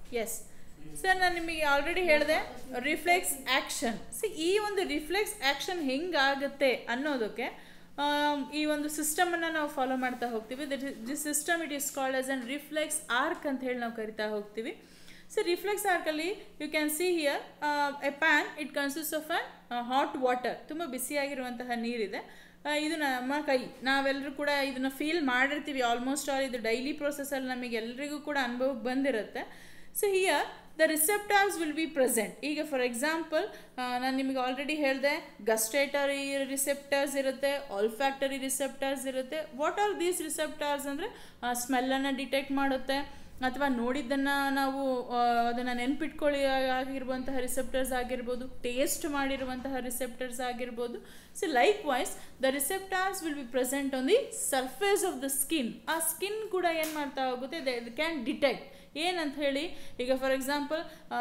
yes sir ನಾನು ನಿಮಗೆ already ಹೇಳಿದೆ ರಿಫ್ಲೆಕ್ಸ್ ಆ್ಯಕ್ಷನ್ ಸಿ ಈ ಒಂದು ರಿಫ್ಲೆಕ್ಸ್ ಆ್ಯಕ್ಷನ್ ಹೆಂಗಾಗುತ್ತೆ ಅನ್ನೋದಕ್ಕೆ ಆಮ್, ಈ ಒಂದು ಸಿಸ್ಟಮನ್ನು ನಾವು ಫಾಲೋ ಮಾಡ್ತಾ ಹೋಗ್ತೀವಿ this system it is called as an reflex arc ಅಂತ ಹೇಳಿ ನಾವು ಕರಿತಾ ಹೋಗ್ತೀವಿ ಸೊ ರಿಫ್ಲೆಕ್ಸ್ ಆರ್ಕಲ್ಲಿ you can see here a pan it consist of a hot water ತುಂಬ ಬಿಸಿಯಾಗಿರುವಂತಹ ನೀರಿದೆ ಆ, ಇದು ನಮ್ಮ ಕೈ ನಾವೆಲ್ಲರೂ ಕೂಡ ಇದನ್ನು ಫೀಲ್ ಮಾಡಿರ್ತೀವಿ ಆಲ್ಮೋಸ್ಟ್ ಆಲ್ ಇದು ಡೈಲಿ ಪ್ರೊಸೆಸಲ್ಲಿ ನಮಗೆ ಎಲ್ರಿಗೂ ಕೂಡ ಅನುಭವಕ್ಕೆ ಬಂದಿರುತ್ತೆ so here the receptors will be present ಈಗ ಫಾರ್ ಎಕ್ಸಾಂಪಲ್ ನಾನು ನಿಮಗೆ ಆಲ್ರೆಡಿ ಹೇಳಿದೆ ಗಸ್ಟೇಟರಿ ರಿಸೆಪ್ಟರ್ಸ್ ಇರುತ್ತೆ ಆಲ್ಫ್ಯಾಕ್ಟರಿ ರಿಸೆಪ್ಟರ್ಸ್ ಇರುತ್ತೆ ವಾಟ್ ಆರ್ ದೀಸ್ ರಿಸೆಪ್ಟಾರ್ಸ್ ಅಂದರೆ ಸ್ಮೆಲ್ಲನ್ನು ಡಿಟೆಕ್ಟ್ ಮಾಡುತ್ತೆ ಅಥವಾ ನೋಡಿದ್ದನ್ನು ನಾವು ಅದನ್ನು ನೆನ್ಪಿಟ್ಕೊಳ್ಳಿ ಆಗಿರುವಂತಹ ರಿಸೆಪ್ಟರ್ಸ್ ಆಗಿರ್ಬೋದು ಟೇಸ್ಟ್ ಮಾಡಿರುವಂತಹ ರಿಸೆಪ್ಟರ್ಸ್ ಆಗಿರ್ಬೋದು so likewise the receptors will be present on the surface of the skin ಆ ಸ್ಕಿನ್ ಕೂಡ ಏನು ಮಾಡ್ತಾ ಹೋಗುತ್ತೆ ದೇ ಕ್ಯಾನ್ ಡಿಟೆಕ್ಟ್ ಏನಂತ ಹೇಳಿ ಈಗ ಫಾರ್ ಎಕ್ಸಾಂಪಲ್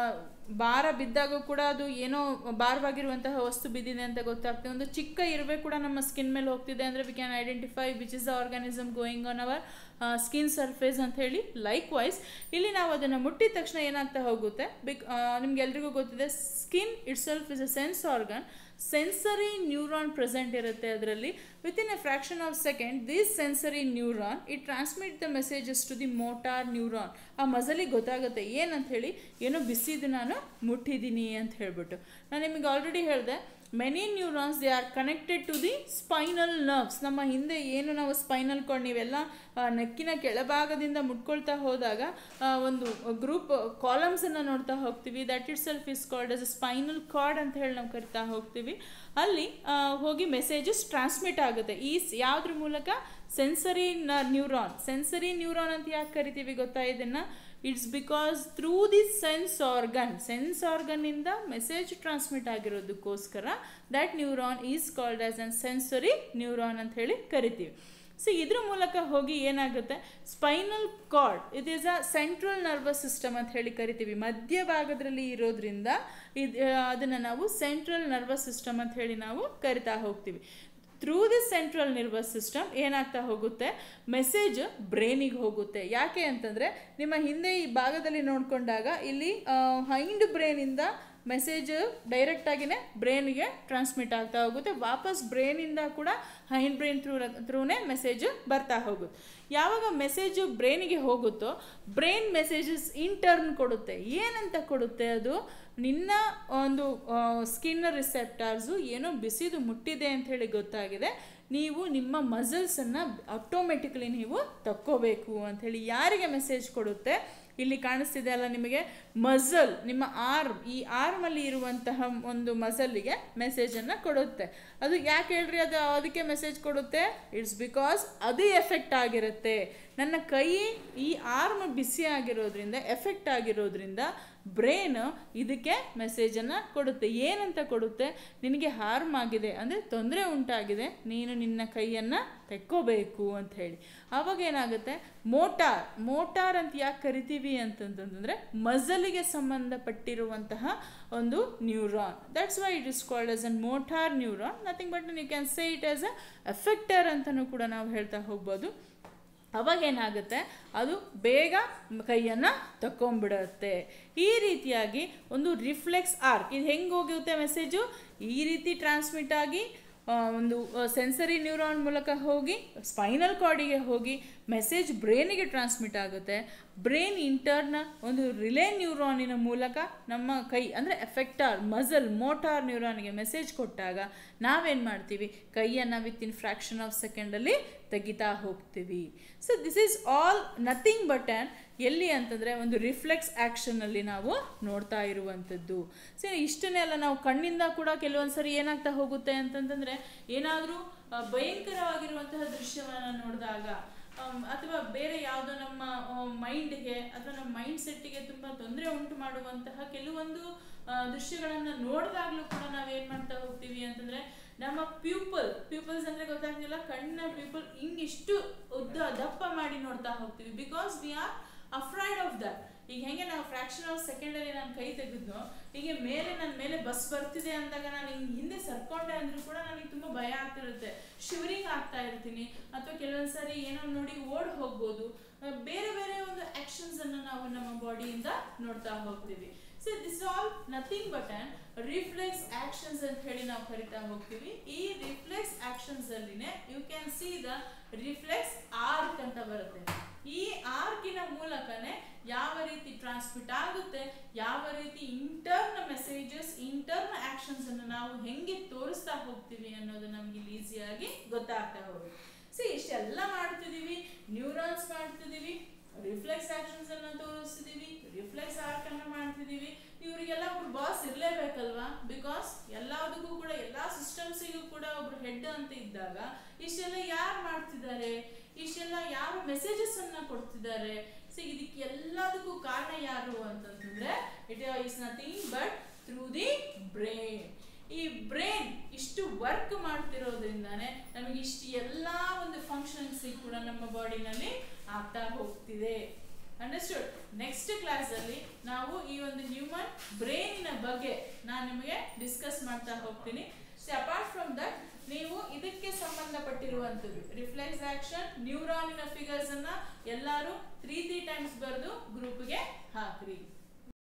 ಭಾರ ಬಿದ್ದಾಗ ಕೂಡ ಅದು ಏನೋ ಭಾರವಾಗಿರುವಂತಹ ವಸ್ತು ಬಿದ್ದಿದೆ ಅಂತ ಗೊತ್ತಾಗ್ತದೆ ಒಂದು ಚಿಕ್ಕ ಇರುವೆ ಕೂಡ ನಮ್ಮ ಸ್ಕಿನ್ ಮೇಲೆ ಹೋಗ್ತಿದೆ ಅಂದರೆ we can identify which is the organism going on our skin surface ಅಂತ ಹೇಳಿ ಲೈಕ್ ವೈಸ್ ಇಲ್ಲಿ ನಾವು ಅದನ್ನು ಮುಟ್ಟಿದ ತಕ್ಷಣ ಏನಾಗ್ತಾ ಹೋಗುತ್ತೆ ಬಿಕ್ ನಿಮ್ಗೆ ಎಲ್ರಿಗೂ ಗೊತ್ತಿದೆ skin itself is a sense organ sensory neuron present ಇರುತ್ತೆ ಅದರಲ್ಲಿ within a fraction of second this sensory neuron it transmit the messages to the motor neuron ಆ ಮಜಲಿಗೆ ಗೊತ್ತಾಗುತ್ತೆ ಏನಂತ ಹೇಳಿ ಏನೋ ಬಿಸಿದು ನಾನು ಮುಟ್ಟಿದ್ದೀನಿ ಅಂತ ಹೇಳ್ಬಿಟ್ಟು ನಾನು ನಿಮಗೆ ಆಲ್ರೆಡಿ ಹೇಳಿದೆ many neurons they are connected to the spinal nerves ನಮ್ಮ ಹಿಂದೆ ಏನು ನಾವು ಸ್ಪೈನಲ್ ಕಾರ್ಡ್ ನೀವೆಲ್ಲ ಆ, ನೆಕ್ಕಿನ ಕೆಳಭಾಗದಿಂದ ಮುಟ್ಕೊಳ್ತಾ ಹೋದಾಗ ಆ, ಒಂದು ಗ್ರೂಪ್ ಕಾಲಮ್ಸನ್ನು ನೋಡ್ತಾ ಹೋಗ್ತೀವಿ that itself is called as spinal cord ಅಂತ ಹೇಳಿ ನಾವು ಕರಿತಾ ಹೋಗ್ತೀವಿ ಅಲ್ಲಿ ಆ, ಹೋಗಿ ಮೆಸೇಜಸ್ ಟ್ರಾನ್ಸ್ಮಿಟ್ ಆಗುತ್ತೆ ಈ ಸ್- ಯಾವ್ದ್ರ ಮೂಲಕ ಸೆನ್ಸರಿ ನ್ಯೂರಾನ್ ಸೆನ್ಸರಿ ನ್ಯೂರಾನ್ ಅಂತ ಯಾಕೆ ಕರಿತೀವಿ ಗೊತ್ತಾ ಇದನ್ನು it's because through the sense organ sense ಆರ್ಗನ್ನಿಂದ ಮೆಸೇಜ್ ಟ್ರಾನ್ಸ್ಮಿಟ್ ಆಗಿರೋದಕ್ಕೋಸ್ಕರ that neuron is called as an sensory neuron ಅಂತ ಹೇಳಿ ಕರಿತೀವಿ ಸೊ ಇದ್ರ ಮೂಲಕ ಹೋಗಿ ಏನಾಗುತ್ತೆ spinal cord it is a central nervous system ಅಂತ ಹೇಳಿ ಕರಿತೀವಿ ಮಧ್ಯಭಾಗದಲ್ಲಿ ಇರೋದ್ರಿಂದ ಇದು ಅದನ್ನು ನಾವು ಸೆಂಟ್ರಲ್ ನರ್ವಸ್ ಸಿಸ್ಟಮ್ ಅಂತ ಹೇಳಿ ನಾವು ಕರಿತಾ ಹೋಗ್ತೀವಿ through this central nervous system ಏನಾಗ್ತಾ ಹೋಗುತ್ತೆ ಮೆಸೇಜ್ ಬ್ರೈನಿಗೆ ಹೋಗುತ್ತೆ ಯಾಕೆ ಅಂತಂದರೆ ನಿಮ್ಮ ಹಿಂದೆ ಈ ಭಾಗದಲ್ಲಿ ನೋಡಿಕೊಂಡಾಗ ಇಲ್ಲಿ ಹೈಂಡ್ ಬ್ರೈನಿಂದ ಮೆಸೇಜ್ ಡೈರೆಕ್ಟಾಗಿನೇ ಬ್ರೈನ್ಗೆ ಟ್ರಾನ್ಸ್ಮಿಟ್ ಆಗ್ತಾ ಹೋಗುತ್ತೆ ವಾಪಸ್ ಬ್ರೈನಿಂದ ಕೂಡ ಹೈಂಡ್ ಬ್ರೈನ್ ಥ್ರೂ ಥ್ರೂನೇ ಮೆಸೇಜ್ ಬರ್ತಾ ಹೋಗುತ್ತೆ ಯಾವಾಗ ಮೆಸೇಜು ಬ್ರೈನಿಗೆ ಹೋಗುತ್ತೋ ಬ್ರೈನ್ ಮೆಸೇಜಸ್ ಇಂಟರ್ನ್ ಕೊಡುತ್ತೆ ಏನಂತ ಕೊಡುತ್ತೆ ಅದು ನಿನ್ನ ಒಂದು ಸ್ಕಿನ್ ರಿಸೆಪ್ಟಾರ್ಸು ಏನೋ ಬಿಸಿದು ಮುಟ್ಟಿದೆ ಅಂತ ಹೇಳಿ ಗೊತ್ತಾಗಿದೆ ನೀವು ನಿಮ್ಮ ಮಸಲ್ಸನ್ನು ಆಟೋಮೆಟಿಕಲಿ ನೀವು ತಕ್ಕೋಬೇಕು ಅಂಥೇಳಿ ಯಾರಿಗೆ ಮೆಸೇಜ್ ಕೊಡುತ್ತೆ ಇಲ್ಲಿ ಕಾಣಿಸ್ತಿದೆ ಅಲ್ಲ ನಿಮಗೆ ಮಸಲ್ ನಿಮ್ಮ ಆರ್ಮ್ ಈ ಆರ್ಮಲ್ಲಿ ಇರುವಂತಹ ಒಂದು ಮಸಲ್ಲಿಗೆ ಮೆಸೇಜನ್ನು ಕೊಡುತ್ತೆ ಅದು ಯಾಕೆ ಹೇಳ್ರಿ ಅದು ಅದಕ್ಕೆ ಮೆಸೇಜ್ ಕೊಡುತ್ತೆ ಇಟ್ಸ್ ಬಿಕಾಸ್ ಅದು ಎಫೆಕ್ಟ್ ಆಗಿರುತ್ತೆ ನನ್ನ ಕೈ ಈ ಆರ್ಮ್ ಬಿಸಿ ಆಗಿರೋದ್ರಿಂದ ಎಫೆಕ್ಟ್ ಆಗಿರೋದ್ರಿಂದ ಬ್ರೈನ್ ಇದಕ್ಕೆ ಮೆಸೇಜನ್ನು ಕೊಡುತ್ತೆ ಏನಂತ ಕೊಡುತ್ತೆ ನಿನಗೆ ಹಾರ್ಮ್ ಆಗಿದೆ ಅಂದರೆ ತೊಂದರೆ ಉಂಟಾಗಿದೆ ನೀನು ನಿನ್ನ ಕೈಯನ್ನು ತೆಕ್ಕೋಬೇಕು ಅಂತ ಹೇಳಿ ಆವಾಗ ಏನಾಗುತ್ತೆ ಮೋಟಾರ್ ಮೋಟಾರ್ ಅಂತ ಯಾಕೆ ಕರಿತೀವಿ ಅಂತಂತಂದರೆ ಮಜಲಿಗೆ ಸಂಬಂಧಪಟ್ಟಿರುವಂತಹ ಒಂದು neuron that's why it is called as an motor neuron nothing but you can say it as a effector ಅಂತಲೂ ಕೂಡ ನಾವು ಹೇಳ್ತಾ ಹೋಗ್ಬೋದು ಅವಾಗ ಏನಾಗುತ್ತೆ ಅದು ಬೇಗ ಕೈಯನ್ನು ತಕ್ಕೊಂಬಿಡುತ್ತೆ ಈ ರೀತಿಯಾಗಿ ಒಂದು ರಿಫ್ಲೆಕ್ಸ್ ಆರ್ಕ್ ಇದು ಹೆಂಗೆ ಹೋಗುತ್ತೆ ಮೆಸೇಜು ಈ ರೀತಿ ಟ್ರಾನ್ಸ್ಮಿಟ್ ಆಗಿ ಆ, ಒಂದು ಸೆನ್ಸರಿ ನ್ಯೂರಾನ್ ಮೂಲಕ ಹೋಗಿ ಸ್ಪೈನಲ್ ಕಾರ್ಡಿಗೆ ಹೋಗಿ ಮೆಸೇಜ್ ಬ್ರೈನಿಗೆ ಟ್ರಾನ್ಸ್ಮಿಟ್ ಆಗುತ್ತೆ ಬ್ರೈನ್ ಇಂಟರ್ನ ಒಂದು ರಿಲೇ ನ್ಯೂರಾನಿನ ಮೂಲಕ ನಮ್ಮ ಕೈ ಅಂದರೆ ಎಫೆಕ್ಟಾರ್ ಮಸಲ್ ಮೋಟಾರ್ ನ್ಯೂರಾನ್ಗೆ ಮೆಸೇಜ್ ಕೊಟ್ಟಾಗ ನಾವೇನು ಮಾಡ್ತೀವಿ ಕೈಯನ್ನು ವಿತ್ ಇನ್ ಫ್ರ್ಯಾಕ್ಷನ್ ಆಫ್ ಸೆಕೆಂಡಲ್ಲಿ ತೆಗಿತಾ ಹೋಗ್ತೀವಿ so this is all nothing but an ಎಲ್ಲಿ ಅಂತಂದರೆ ಒಂದು ರಿಫ್ಲೆಕ್ಸ್ ಆ್ಯಕ್ಷನಲ್ಲಿ ನಾವು ನೋಡ್ತಾ ಇರುವಂಥದ್ದು ಸೊ ಇಷ್ಟನ್ನೇ ಅಲ್ಲ ನಾವು ಕಣ್ಣಿಂದ ಕೂಡ ಕೆಲವೊಂದು ಸರಿ ಏನಾಗ್ತಾ ಹೋಗುತ್ತೆ ಅಂತಂತಂದರೆ ಏನಾದರೂ ಭಯಂಕರವಾಗಿರುವಂತಹ ದೃಶ್ಯವನ್ನು ನೋಡಿದಾಗ ಆಮ್, ಅಥವಾ ಬೇರೆ ಯಾವುದೋ ನಮ್ಮ ಮೈಂಡ್ಗೆ ಅಥವಾ ನಮ್ಮ ಮೈಂಡ್ ಸೆಟ್ಟಿಗೆ ತುಂಬ ತೊಂದರೆ ಉಂಟು ಮಾಡುವಂತಹ ಕೆಲವೊಂದು ದೃಶ್ಯಗಳನ್ನು ನೋಡಿದಾಗಲೂ ಕೂಡ ನಾವೇನು ಮಾಡ್ತಾ ಹೋಗ್ತೀವಿ ಅಂತಂದರೆ ನಮ್ಮ ಪ್ಯೂಪಲ್ ಪ್ಯೂಪಲ್ಸ್ ಅಂದರೆ ಗೊತ್ತಾಗ್ತಿಲ್ಲ ಕಣ್ಣಿನ ಪ್ಯೂಪಲ್ ಹಿಂಗಿಷ್ಟು ಉದ್ದ ದಪ್ಪ ಮಾಡಿ ನೋಡ್ತಾ ಹೋಗ್ತೀವಿ because we are afraid of that ಈಗ ಹೆಂಗೆ ನಾವು ಫ್ರಾಕ್ಷನ್ ಆಫ್ ಸೆಕೆಂಡಲ್ಲಿ ನಾನು ಕೈ ತೆಗೆದ್ನೋ ಹೀಗೆ ಮೇಲೆ ನನ್ನ ಮೇಲೆ ಬಸ್ ಬರ್ತಿದೆ ಅಂದಾಗ ನಾನು ಹಿಂಗೆ ಹಿಂದೆ ಸರ್ಕೊಂಡೆ ಅಂದ್ರೂ ಕೂಡ ನನಗೆ ತುಂಬ ಭಯ ಆಗ್ತಿರುತ್ತೆ ಶಿವರಿಂಗ್ ಆಗ್ತಾ ಇರ್ತೀನಿ ಅಥವಾ ಕೆಲವೊಂದು ಸಾರಿ ಏನೋ ನೋಡಿ ಓಡ್ ಹೋಗ್ಬೋದು ಆ, ಬೇರೆ ಬೇರೆ ಒಂದು ಆ್ಯಕ್ಷನ್ಸನ್ನು ನಾವು ನಮ್ಮ ಬಾಡಿಯಿಂದ ನೋಡ್ತಾ ಹೋಗ್ತೀವಿ so this all nothing but and reflex actions ಅಂತ ಹೇಳಿ ನಾವು ಕರಿತಾ ಹೋಗ್ತೀವಿ ಈ ರಿಫ್ಲೆಕ್ಸ್ ಆಕ್ಷನ್ಸ್ ಅಲ್ಲಿನೇ you can see the reflex arc ಅಂತ ಬರುತ್ತೆ ಈ ಆರ್ಕಿನ ಮೂಲಕನೇ ಯಾವ ರೀತಿ ಟ್ರಾನ್ಸ್ಮಿಟ್ ಆಗುತ್ತೆ ಯಾವ ರೀತಿ ಇಂಟರ್ನ್ ಮೆಸೇಜಸ್ ಇಂಟರ್ನ್ ಆಕ್ಷನ್ಸ್ ಅನ್ನು ನಾವು ಹೆಂಗೆ ತೋರಿಸ್ತಾ ಹೋಗ್ತೀವಿ ಅನ್ನೋದು ನಮ್ಗೆ ಇಲ್ಲಿ ಈಸಿಯಾಗಿ ಗೊತ್ತಾಗ್ತಾ ಹೋಗುತ್ತೆ ಸಿ ಇಷ್ಟೆಲ್ಲ ಮಾಡ್ತಿದೀವಿ ನ್ಯೂರಾನ್ಸ್ ಮಾಡ್ತಿದೀವಿ ರಿಫ್ಲೆಕ್ಸ್ ಆಕ್ಷನ್ಸ್ ಅನ್ನ ತೋರಿಸ್ತಿದೀವಿ ರಿಫ್ಲೆಕ್ಸ್ ಆರ್ಕ್ ಅನ್ನ ಮಾಡ್ತಿದೀವಿ ಇವರಿಗೆಲ್ಲ ಒಬ್ರು ಬಾಸ್ ಇರ್ಲೇಬೇಕಲ್ವಾ ಬಿಕಾಸ್ ಎಲ್ಲದಕ್ಕೂ ಕೂಡ ಎಲ್ಲಾ ಸಿಸ್ಟಮ್ಸಿಗೂ ಕೂಡ ಒಬ್ರು ಹೆಡ್ ಅಂತ ಇದ್ದಾಗ ಇಷ್ಟೆಲ್ಲ ಯಾರು ಮಾಡ್ತಿದ್ದಾರೆ ಇಷ್ಟೆಲ್ಲ ಯಾವ ಮೆಸೇಜಸ್ ಅನ್ನ ಕೊಡ್ತಿದ್ದಾರೆ ಸೊ ಇದಕ್ಕೆ ಎಲ್ಲದಕ್ಕೂ ಕಾರಣ ಯಾರು ಅಂತಂತಂದ್ರೆ it is nothing but through the brain ಈ ಬ್ರೈನ್ ಇಷ್ಟು ವರ್ಕ್ ಮಾಡ್ತಿರೋದ್ರಿಂದಾನೆ ನಮಗೆ ಇಷ್ಟು ಎಲ್ಲ ಒಂದು ಫಂಕ್ಷನ್ಸ್ ಕೂಡ ನಮ್ಮ ಬಾಡಿನಲ್ಲಿ ಆಗ್ತಾ ಹೋಗ್ತಿದೆ ಅಂಡರ್ಸ್ಟುಡ್ ನೆಕ್ಸ್ಟ್ ಕ್ಲಾಸ್ ಅಲ್ಲಿ ನಾವು ಈ ಒಂದು ಹ್ಯೂಮನ್ ಬ್ರೈನಿನ ಬಗ್ಗೆ ನಾನು ನಿಮಗೆ ಡಿಸ್ಕಸ್ ಮಾಡ್ತಾ ಹೋಗ್ತೀನಿ ಸೊ ಅಪಾರ್ಟ್ ಫ್ರಮ್ ದಟ್ ನೀವು ಇದಕ್ಕೆ ಸಂಬಂಧಪಟ್ಟಿರುವಂಥದ್ದು ರಿಫ್ಲೆಕ್ಸ್ ಆಕ್ಷನ್ ನ್ಯೂರಾನಿನ ಫಿಗರ್ಸ್ ಅನ್ನ ಎಲ್ಲರೂ ತ್ರೀ ತ್ರೀ ಟೈಮ್ಸ್ ಬರೆದು ಗ್ರೂಪ್ಗೆ ಹಾಕ್ರಿ